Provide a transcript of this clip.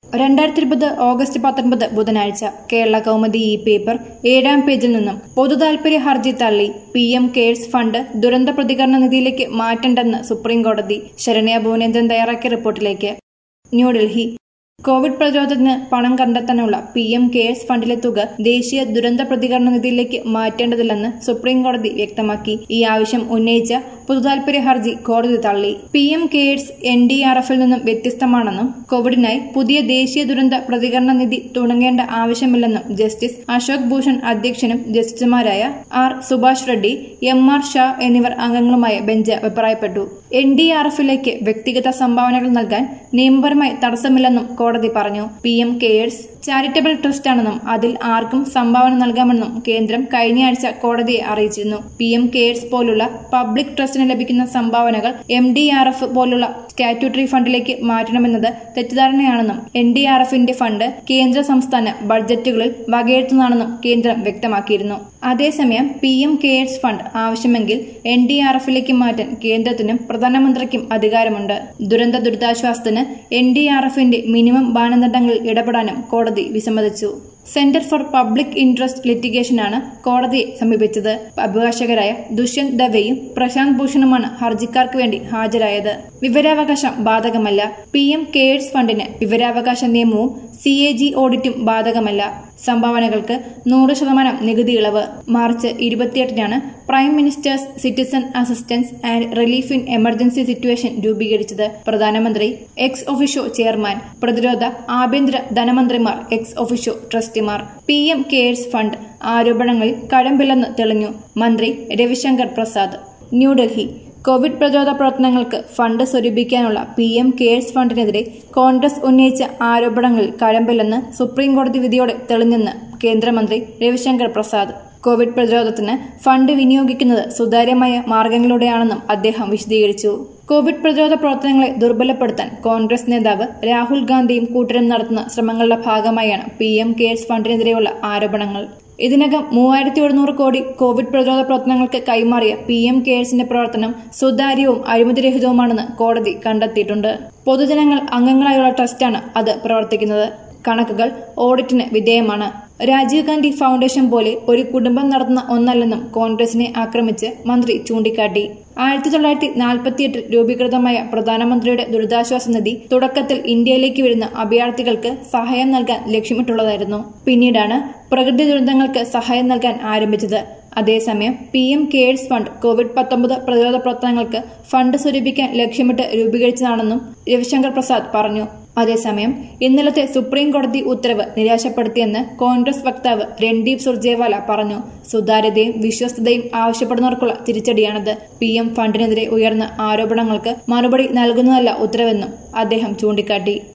രണ്ടായിരത്തി ഇരുപത് ഓഗസ്റ്റ് പത്തൊൻപത് ബുധനാഴ്ച കേരള കൗമുദി ഈ പേപ്പർ ഏഴാം പേജിൽ നിന്നും പൊതുതാൽപര്യ ഹർജി തള്ളി പി എം കെയർസ് ഫണ്ട് ദുരന്ത പ്രതികരണ നിധിയിലേക്ക് മാറ്റണ്ടെന്ന് സുപ്രീംകോടതി ശരണ്യ ഭുവനേന്ദ്രൻ തയ്യാറാക്കിയ റിപ്പോർട്ടിലേക്ക് ന്യൂഡൽഹി കോവിഡ് പ്രതിരോധത്തിന് പണം കണ്ടെത്താനുള്ള പി എം കെയർസ് ഫണ്ടിലെ തുക ദേശീയ ദുരന്ത പ്രതികരണ നിധിയിലേക്ക് മാറ്റേണ്ടതില്ലെന്ന് സുപ്രീംകോടതി വ്യക്തമാക്കി ഈ ആവശ്യം ഉന്നയിച്ച പൊതുതാൽപര്യ ഹർജി കോടതി തള്ളി P M CARES N D R എഫിൽ നിന്നും വ്യത്യസ്തമാണെന്നും കോവിഡിനായി പുതിയ ദേശീയ ദുരന്ത പ്രതികരണ നിധി തുടങ്ങേണ്ട ആവശ്യമില്ലെന്നും ജസ്റ്റിസ് അശോക് ഭൂഷൺ അധ്യക്ഷനും ജസ്റ്റിസുമാരായ R Subhash Reddy M R Shah എന്നിവർ അംഗങ്ങളുമായ ബെഞ്ച് അഭിപ്രായപ്പെട്ടു എൻ ഡി ആർ എഫിലേക്ക് വ്യക്തിഗത സംഭാവനകൾ നൽകാൻ നിയമപരമായി തടസ്സമില്ലെന്നും കോടതി പറഞ്ഞു പി എം കെയേഴ്സ് ചാരിറ്റബിൾ ട്രസ്റ്റാണെന്നും അതിൽ ആർക്കും സംഭാവന നൽകാമെന്നും കേന്ദ്രം കഴിഞ്ഞയാഴ്ച കോടതിയെ അറിയിച്ചിരുന്നു പി എം കെയേഴ്സ് പോലുള്ള പബ്ലിക് ട്രസ്റ്റിന് ലഭിക്കുന്ന സംഭാവനകൾ എം ഡി ആർ എഫ് പോലുള്ള സ്റ്റാറ്റ്യൂട്ടറി ഫണ്ടിലേക്ക് മാറ്റണമെന്നത് തെറ്റിദ്ധാരണയാണെന്നും എൻ ഡി ആർ എഫിന്റെ ഫണ്ട് കേന്ദ്ര സംസ്ഥാന ബഡ്ജറ്റുകളിൽ വകയിരുത്തുന്നതാണെന്നും കേന്ദ്രം വ്യക്തമാക്കിയിരുന്നു അതേസമയം പി എം കെയേഴ്സ് ഫണ്ട് ആവശ്യമെങ്കിൽ എൻ ഡി ആർ എഫിലേക്ക് മാറ്റാൻ കേന്ദ്രത്തിനും പ്രധാനമന്ത്രിക്കും അധികാരമുണ്ട് ദുരന്ത ദുരിതാശ്വാസത്തിന് എൻ ഡി ആർ എഫിന്റെ മിനിമം മാനദണ്ഡങ്ങളിൽ ഇടപെടാനും കോടതി വിസമ്മതിച്ചു സെന്റർ ഫോർ പബ്ലിക് ഇൻട്രസ്റ്റ് ലിറ്റിഗേഷനാണ് കോടതിയെ സമീപിച്ചത് അഭിഭാഷകരായ ദുഷ്യന്ത് ദവെയും പ്രശാന്ത് ഭൂഷണുമാണ് ഹർജിക്കാർക്ക് വേണ്ടി ഹാജരായത് വിവരാവകാശം ബാധകമല്ല പി എം കെയേഴ്സ് ഫണ്ടിന് വിവരാവകാശ നിയമവും സി എ ജി ഓഡിറ്റും ബാധകമല്ല സംഭാവനകൾക്ക് നൂറ് ശതമാനം നികുതി ഇളവ് മാർച്ച് ഇരുപത്തിയെട്ടിനാണ് Prime Minister's Citizen Assistance and Relief in Emergency Situation രൂപീകരിച്ചത് പ്രധാനമന്ത്രി എക്സ് ഒഫീഷ്യോ ചെയർമാൻ പ്രതിരോധ ആഭ്യന്തര ധനമന്ത്രിമാർ എക്സ് ഒഫീഷ്യോ ട്രസ്റ്റിമാർ പി എം കെയർസ് ഫണ്ട് ആരോപണങ്ങളിൽ കഴമ്പില്ലെന്ന് തെളിഞ്ഞു മന്ത്രി രവിശങ്കർ പ്രസാദ് ന്യൂഡൽഹി കോവിഡ് പ്രതിരോധ പ്രവർത്തനങ്ങൾക്ക് ഫണ്ട് സ്വരൂപിക്കാനുള്ള പി എം കെയർസ് ഫണ്ടിനെതിരെ കോൺഗ്രസ് ഉന്നയിച്ച ആരോപണങ്ങളിൽ കഴമ്പില്ലെന്ന് സുപ്രീംകോടതി വിധിയോടെ തെളിഞ്ഞെന്ന് കേന്ദ്രമന്ത്രി രവിശങ്കർ പ്രസാദ് കോവിഡ് പ്രതിരോധത്തിന് ഫണ്ട് വിനിയോഗിക്കുന്നത് സുതാര്യമായ മാർഗങ്ങളിലൂടെയാണെന്നും അദ്ദേഹം വിശദീകരിച്ചു കോവിഡ് പ്രതിരോധ പ്രവർത്തനങ്ങളെ ദുർബലപ്പെടുത്താൻ കോൺഗ്രസ് നേതാവ് രാഹുൽ ഗാന്ധിയും കൂട്ടരും നടത്തുന്ന ശ്രമങ്ങളുടെ ഭാഗമായാണ് പി എം കെയർസ് ഫണ്ടിനെതിരെയുള്ള ആരോപണങ്ങൾ ഇതിനകം മൂവായിരത്തി എഴുന്നൂറ് കോടി കോവിഡ് പ്രതിരോധ പ്രവർത്തനങ്ങൾക്ക് കൈമാറിയ പി എം കെയർസിന്റെ പ്രവർത്തനം സുതാര്യവും അഴിമതിരഹിതവുമാണെന്ന് കോടതി കണ്ടെത്തിയിട്ടുണ്ട് പൊതുജനങ്ങൾ അംഗങ്ങളായുള്ള ട്രസ്റ്റാണ് അത് പ്രവർത്തിക്കുന്നത് കണക്കുകൾ ഓഡിറ്റിന് വിധേയമാണ് രാജീവ് ഗാന്ധി ഫൗണ്ടേഷൻ പോലെ ഒരു കുടുംബം നടത്തുന്ന ഒന്നല്ലെന്നും കോൺഗ്രസിനെ ആക്രമിച്ച് മന്ത്രി ചൂണ്ടിക്കാട്ടി ആയിരത്തി തൊള്ളായിരത്തി നാൽപ്പത്തിയെട്ടിൽ രൂപീകൃതമായ പ്രധാനമന്ത്രിയുടെ ദുരിതാശ്വാസ നിധി തുടക്കത്തിൽ ഇന്ത്യയിലേക്ക് വരുന്ന അഭയാർത്ഥികൾക്ക് സഹായം നൽകാൻ ലക്ഷ്യമിട്ടുള്ളതായിരുന്നു പിന്നീടാണ് പ്രകൃതി ദുരന്തങ്ങൾക്ക് സഹായം നൽകാൻ ആരംഭിച്ചത് അതേസമയം P M CARES fund Covid പത്തൊമ്പത് പ്രതിരോധ പ്രവർത്തനങ്ങൾക്ക് ഫണ്ട് സ്വരൂപിക്കാൻ ലക്ഷ്യമിട്ട് രൂപീകരിച്ചതാണെന്നും രവിശങ്കർ പ്രസാദ് പറഞ്ഞു അതേസമയം ഇന്നലത്തെ സുപ്രീം കോടതി ഉത്തരവ് നിരാശപ്പെടുത്തിയെന്ന് കോൺഗ്രസ് വക്താവ് രൺദീപ് സുർജേവാല പറഞ്ഞു സുതാര്യതയും വിശ്വസ്തതയും ആവശ്യപ്പെടുന്നവർക്കുള്ള തിരിച്ചടിയാണത് പി എം ഫണ്ടിനെതിരെ ഉയർന്ന ആരോപണങ്ങൾക്ക് മറുപടി നൽകുന്നതല്ല ഉത്തരവെന്നും അദ്ദേഹം ചൂണ്ടിക്കാട്ടി